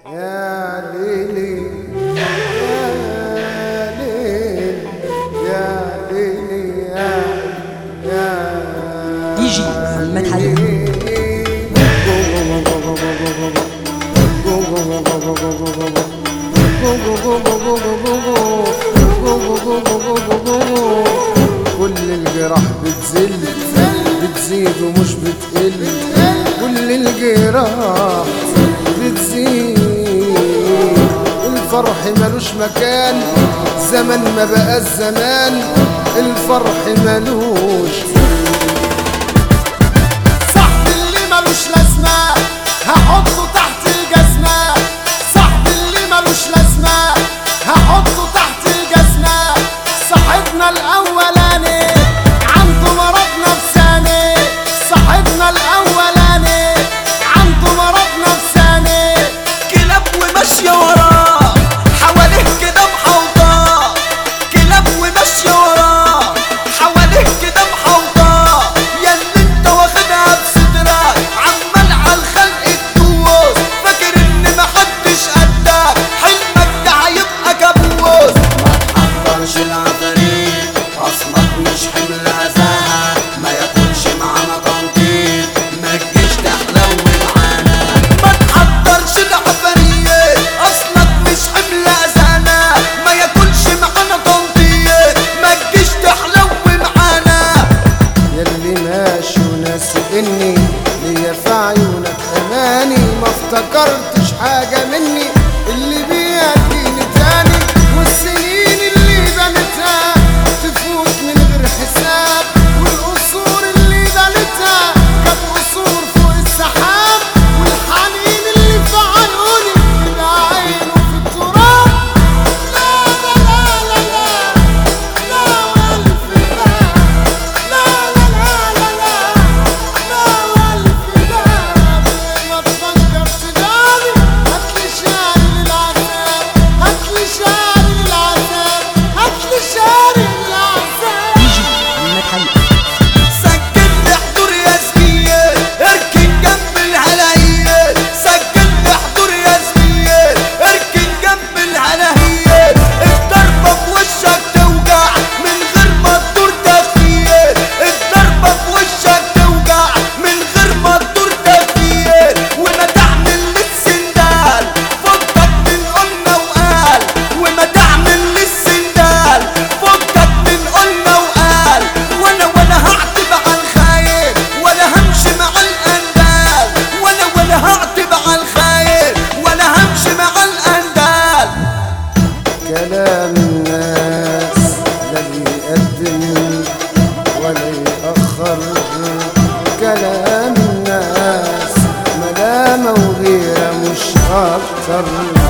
يا ليلي يا ليل يا ليلي يا يا دي جي محمد حليم كل الجراح بتزل بتزيد ومش بتقل كل الجراح بتزيد الفرح ملوش مكان زمن ما بقى الزمان الفرح ملوش صاحبي اللي ملوش لازمة هحطه تحت الجزمة صاحبي اللي ملوش لازمة هحطه تحت الجزمة صاحبنا الأولاني عنده مرض نفساني صاحبنا الأولاني عنده مرض نفساني كلاب وماشية وراه حواليه كده محوطاه كلاب وماشية وراه حواليه كده محوطاه يا اللي انت واخدها بصدرك عمال على الخلق تدوس فاكر ان محدش قدك حلمك ده هيبقى كابوس ما تحضرش العفاريت اصلك مش حمل عزاها ما ياكلش معانا تنطيط ما تجيش تحلو معانا ما تحضرش العفاريت اصلك مش حمل عزانا ما ياكلش معانا تنطيط ما تجيش تحلو معانا ياللي ماشي وناسي اني ليا في عيونك اماني ما افتكرتش حاجة مني اللي بيديني تاني والسنين اللي بنتها تفوت من غير حساب والقصور اللي بنتها كانت قصور فوق السحاب والحنين اللي في عيوني يبقى عينه في التراب لا لا لا لا لا لا والف لا لا لا لا لا لا والف لا ما تفكر تداري هاتلي شاري للعذاب هاتلي شاري للعذاب هاتلي شاري للعذاب دي جي محمد حليم سجل لي حضور يا زميل اركن جنب الهلاهيل سجل لي حضور يا زميل اركن جنب الهلاهيل الضربة في وشك توجع من غير ما تدور تخيل الضربة في وشك توجع من غير ما تدور تخيل وما تعمل للسندال فكك من قلنا وقال وما تعمل للسندال فكك من قلنا وقال وانا وانا هعتب على الخاين ولا همشي مع الاندال وانا وانا هعتب على الخاين ولا همشي مع الاندال كلام الناس لا بيقدم ولا يأخر كلام الناس ملامة وغيرة مش أكتر